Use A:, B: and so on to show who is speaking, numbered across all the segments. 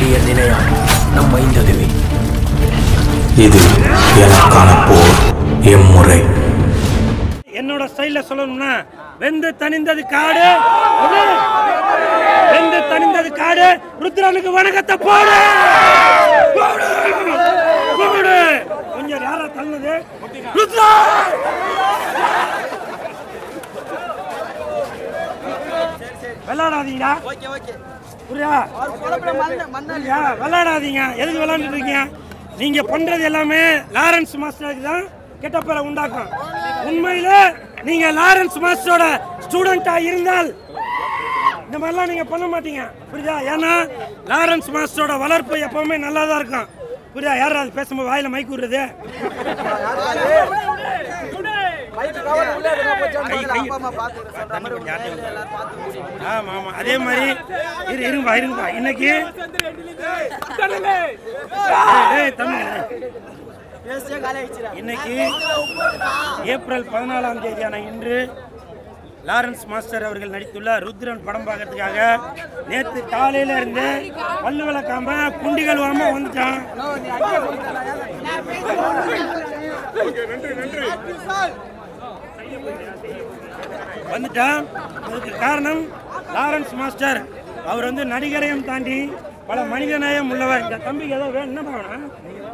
A: வேண்டிய நிலையம் நம் ஐந்ததுவே
B: இது எனக்கான போர் எம்முறை
C: என்னோட ஸ்டைல்ல சொல்லணும்னா வெந்து தணிந்தது காடு உடு. வெந்து தணிந்தது காடு ருத்ரனுக்கு வணக்கத்தை போடு போடு. போடு. கொஞ்சம் யாரா தள்ளுது ருத்ரா விளையாடாதீங்கடா புரியா புரியா? விளையாடாதீங்க எதுக்கு விளையாண்டுட்டு இருக்கீங்க நீங்க பண்றது எல்லாமே லாரன்ஸ் மாஸ்டருக்கு தான் கெட்ட பேரை உண்டாக்கும் உண்மையில நீங்க லாரன்ஸ் மாஸ்டரோட ஸ்டூடெண்டா இருந்தால் இந்த மாதிரிலாம் நீங்க பண்ண மாட்டீங்க புரியுதா ஏன்னா லாரன்ஸ் மாஸ்டரோட வளர்ப்பு எப்பவுமே நல்லா தான் இருக்கும் புரியுதா யாரும் அது பேசும்போது வாயில மைக்கு விடுறது ஆமா ஆமா அதே மாதிரி இரு இருங்கப்பா இருங்கப்பா இன்னைக்கு ஏய், ஏய், தம்பி இன்னைக்கு ஏப்ரல் பதினாலாம் தேதியான இன்று லாரன்ஸ் மாஸ்டர் அவர்கள் நடித்துள்ள ருத்ரன் படம் பார்க்கறதுக்காக நேத்து காலையில இருந்து பல்லு விளக்காம குண்டி கழுவாம வந்துட்டான் வந்துட்டான் அதுக்கு காரணம் லாரன்ஸ் மாஸ்டர் அவர் வந்து நடிகரையும் தாண்டி பல மனிதநேயம் உள்ளவர் இந்த தம்பிக்கு ஏதோ வேணும் என்ன பண்ணணும்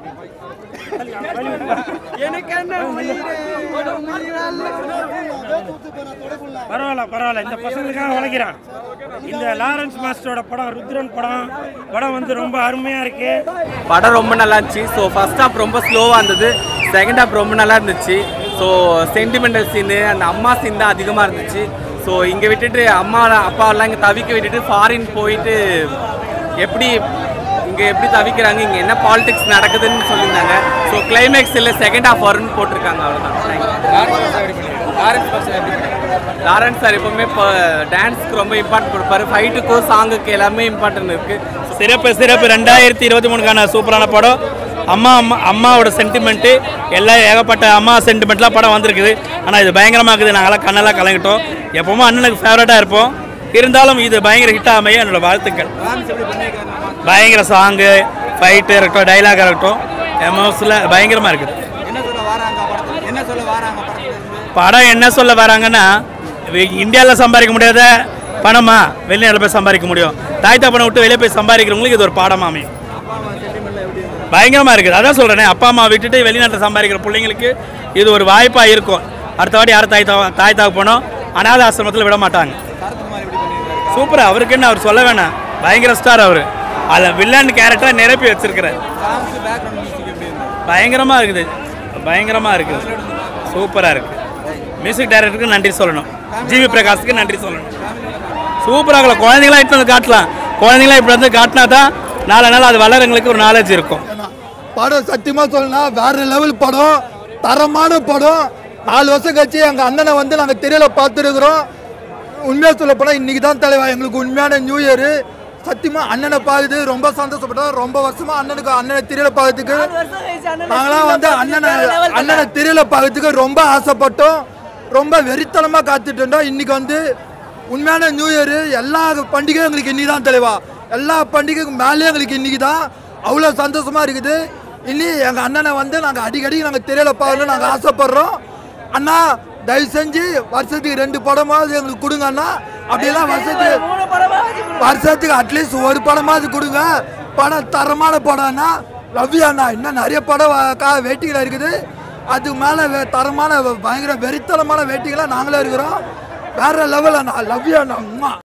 C: பரவாயில்ல பரவாயில்ல இந்த பசங்களுக்காக உழைக்கிறான் இந்த லாரன்ஸ் மாஸ்டரோட படம் ருத்ரன் படம் படம் வந்து ரொம்ப அருமையா இருக்கு
D: படம் ரொம்ப நல்லா இருந்துச்சு ஸோ ஃபர்ஸ்ட் ஹாஃப் ரொம்ப ஸ்லோவாக இருந்தது செகண்ட் ஹாஃப் ரொம்ப நல்லா இருந்துச்சு ஸோ சென்டிமெண்டல் சீனு அந்த அம்மா சீன் தான் அதிகமாக இருந்துச்சு ஸோ இங்கே விட்டுட்டு அம்மா அப்பாவெல்லாம் இங்கே தவிக்க விட்டுட்டு ஃபாரின் போயிட்டு எப்படி இங்கே எப்படி தவிக்கிறாங்க இங்கே என்ன பாலிடிக்ஸ் நடக்குதுன்னு சொல்லியிருந்தாங்க ஸோ கிளைமேக்ஸ் இல்லை செகண்ட் ஹாஃப் வரும்னு போட்டிருக்காங்க அவ்வளோதான் லாரன்ஸ் சார் எப்பவுமே இப்போ டான்ஸ்க்கு ரொம்ப இம்பார்ட்டன்ட் கொடுப்பாரு ஃபைட்டுக்கும் சாங்குக்கு எல்லாமே இம்பார்ட்டன்ட் இருக்குது
E: சிறப்பு சிறப்பு ரெண்டாயிரத்தி இருபத்தி மூணுக்கான சூப்பரான படம் அம்மா அம்மா அம்மாவோட சென்டிமெண்ட்டு எல்லாம் ஏகப்பட்ட அம்மா சென்டிமெண்ட்லாம் படம் வந்திருக்குது ஆனால் இது பயங்கரமாக இருக்குது நாங்களாம் கண்ணெல்லாம் கலங்கிட்டோம் எப்பவுமே அண்ணனுக்கு ஃபேவரட்டாக இருப்போம் இருந்தாலும் இது பயங்கர ஹிட்டாக அமைய என்னோட வாழ்த்துக்கள் பயங்கர சாங்கு ஃபைட்டு இருக்கட்டும் டைலாக் இருக்கட்டும் எமோஷனில் பயங்கரமாக இருக்குது படம் என்ன சொல்ல வராங்கன்னா இந்தியாவில் சம்பாதிக்க முடியாத பணமா வெளிநாட்டில் போய் சம்பாதிக்க முடியும் தாய் தப்பனை விட்டு வெளியே போய் சம்பாதிக்கிறவங்களுக்கு இது ஒரு பாடமா அமையும் பயங்கரமாக இருக்குது அதான் சொல்கிறேனே அப்பா அம்மா விட்டுட்டு வெளிநாட்டில் சம்பாதிக்கிற பிள்ளைங்களுக்கு இது ஒரு வாய்ப்பாக இருக்கும் அடுத்த வாட்டி யாரும் தாய் தா தாய் தாக்கு போனோம் அனாத ஆசிரமத்தில் விட மாட்டாங்க சூப்பராக அவருக்கு என்ன அவர் சொல்ல வேணாம் பயங்கர ஸ்டார் அவர் அதில் வில்லன் கேரக்டரை நிரப்பி வச்சிருக்கிறார் பயங்கரமாக இருக்குது பயங்கரமாக இருக்குது சூப்பராக இருக்குது மியூசிக் டைரக்டருக்கு நன்றி சொல்லணும் ஜிவி பிரகாஷுக்கு நன்றி சொல்லணும் சூப்பராக இருக்கலாம் குழந்தைங்களாம் இட்டு வந்து காட்டலாம் குழந்தைங்களாம் இப்படி வந்து காட்டினா தான் நாலு நாள் அது வளரங்களுக்கு ஒரு நாலேஜ் இருக்கும்
F: படம் சத்தியமா சொல்லணும்னா வேற லெவல் படம் தரமான படம் நாலு வருஷம் கழிச்சு எங்க அண்ணனை வந்து நாங்க தெரியல பார்த்துருக்குறோம் உண்மையா சொல்ல போனா இன்னைக்கு தான் தலைவா எங்களுக்கு உண்மையான நியூ இயர் சத்தியமா அண்ணனை பார்க்குது ரொம்ப சந்தோஷப்பட்டோம் ரொம்ப வருஷமா அண்ணனுக்கு அண்ணனை தெரியல பார்க்கறதுக்கு நாங்களாம் வந்து அண்ணனை அண்ணனை தெரியல பார்க்கறதுக்கு ரொம்ப ஆசைப்பட்டோம் ரொம்ப வெறித்தனமா காத்துட்டு இருந்தோம் இன்னைக்கு வந்து உண்மையான நியூ இயர் எல்லா பண்டிகையும் எங்களுக்கு இன்னைக்கு தான் தலைவா எல்லா பண்டிகைக்கும் மேலே எங்களுக்கு இன்னைக்கு தான் அவ்வளோ சந்தோஷமா இருக்குது இனி எங்கள் அண்ணனை வந்து நாங்கள் அடிக்கடி நாங்கள் தெரியல பார்க்கணும் நாங்கள் ஆசைப்படுறோம் அண்ணா தயவு செஞ்சு வருஷத்துக்கு ரெண்டு படமாவது எங்களுக்கு கொடுங்க அண்ணா அப்படியெல்லாம் வருஷத்துக்கு வருஷத்துக்கு அட்லீஸ்ட் ஒரு படமாவது கொடுங்க படம் தரமான படம்னா ரவி அண்ணா இன்னும் நிறைய படம் வேட்டிகள் இருக்குது அதுக்கு மேலே தரமான பயங்கர வெறித்தனமான வேட்டிகளாக நாங்களே இருக்கிறோம் வேற லெவல் அண்ணா லவ் அண்ணா உம்மா.